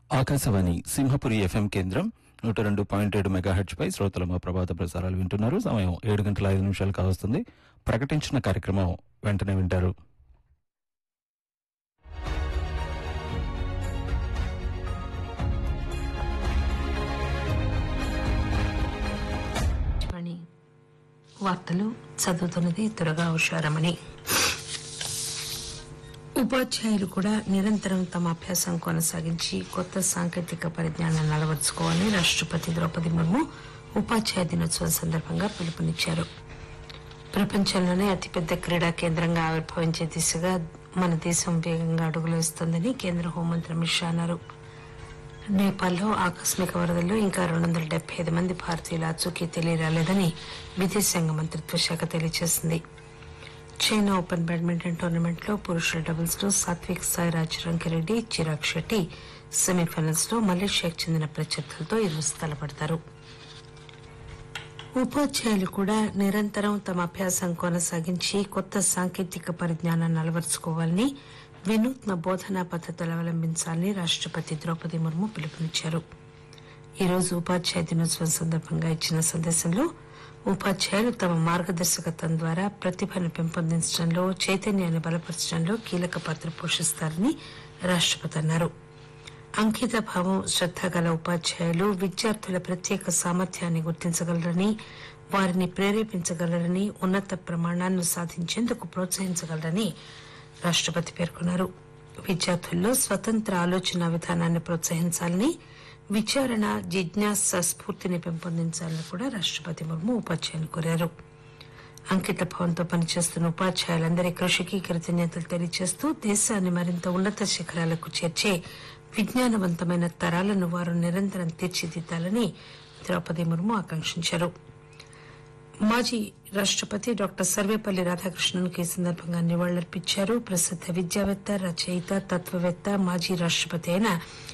Akashvani Simhapuri FM కేంద్రం నూట రెండు పాయింట్ ఏడు మెగాహెచ్ పై శ్రోతల మా ప్రభాత ప్రసారాలు వింటున్నారు సమయం ఏడు గంటల ఐదు నిమిషాలు కావస్తుంది ప్రకటించిన కార్యక్రమం వెంటనే వింటారు వాణి వార్తలు చదువుతున్నది త్వరగా హుషారమని ఉపాధ్యాయులు కూడా నిరంతరం తమ అభ్యాసం కొనసాగించి కొత్త సాంకేతిక పరిజ్ఞానాన్ని అలవర్చుకోవాలని రాష్ట్రపతి ద్రౌపది ముర్ము ఉపాధ్యాయ దినోత్సవం సందర్భంగా పిలుపునిచ్చారు ప్రపంచంలోనే అతిపెద్ద క్రీడా కేంద్రంగా ఆవిర్భవించే దిశగా మన దేశం వేగంగా అడుగులు వేస్తోందని కేంద్ర హోంమంత్రి అమిత్ షా అన్నారు నేపాల్లో ఆకస్మిక వరదల్లో ఇంకా రెండు వందల డెబ్బై ఐదు మంది భారతీయుల అచూకీ తెలియరాలేదని విదేశాంగ మంత్రిత్వ శాఖ తెలియజేసింది చైనా ఓపెన్ బ్యాడ్మింటన్ టోర్నమెంట్ లో పురుషుల డబుల్స్ లో సాత్విక్ సాయిరాజ్ రంకిరెడ్డి చిరాగ్ శెట్టి సెమీఫైనల్స్ లో మలేషియాకు చెందిన ప్రత్యర్థులతో ఈరోజు తలపడతారు ఉపాధ్యాయులు కూడా నిరంతరం తమ అభ్యాసం కొనసాగించి కొత్త సాంకేతిక పరిజ్ఞానాన్ని అలవరుచుకోవాలని వినూత్న బోధనా పద్ధతులు అవలంబించాలని రాష్ట్రపతి ద్రౌపది ముర్ము పిలుపునిచ్చారు ఈ రోజు ఉపాధ్యాయ దినోత్సవం సందర్భంగా ఇచ్చిన సందేశంలో ఉపాధ్యాయులు తమ మార్గదర్శకత్వం ద్వారా ప్రతిభను పెంపొందించడంలో చైతన్యాన్ని బలపరచడంలో కీలక పాత్ర పోషిస్తారని రాష్ట్రపతి అన్నారు అంకిత భావం శ్రద్ధ గల ఉపాధ్యాయులు విద్యార్థుల ప్రత్యేక సామర్థ్యాన్ని గుర్తించగలరని వారిని ప్రేరేపించగలరని ఉన్నత ప్రమాణాలను సాధించేందుకు ప్రోత్సహించగలరని రాష్ట్రపతి పేర్కొన్నారు విద్యార్థుల్లో స్వతంత్ర ఆలోచన విధానాన్ని ప్రోత్సహించాలని విచారణ జిజ్ఞాస స్ఫూర్తిని పెంపొందించాలని కూడా రాష్ట్రపతి ముర్ము ఉపాధ్యాయులు కోరారు అంకిత భావంతో పనిచేస్తున్న ఉపాధ్యాయులందరి కృషికి కృతజ్ఞతలు తెలియజేస్తూ దేశాన్ని మరింత ఉన్నత శిఖరాలకు చేర్చే విజ్ఞానవంతమైన తరాలను వారు నిరంతరం తీర్చిదిద్దాలని ద్రౌపది ముర్ము ఆకాంక్షించారు మాజీ రాష్ట్రపతి డాక్టర్ సర్వేపల్లి రాధాకృష్ణన్కి ఈ సందర్భంగా నివాళులర్పించారు ప్రసిద్ధ విద్యావేత్త రచయిత తత్వవేత్త మాజీ రాష్ట్రపతి అయిన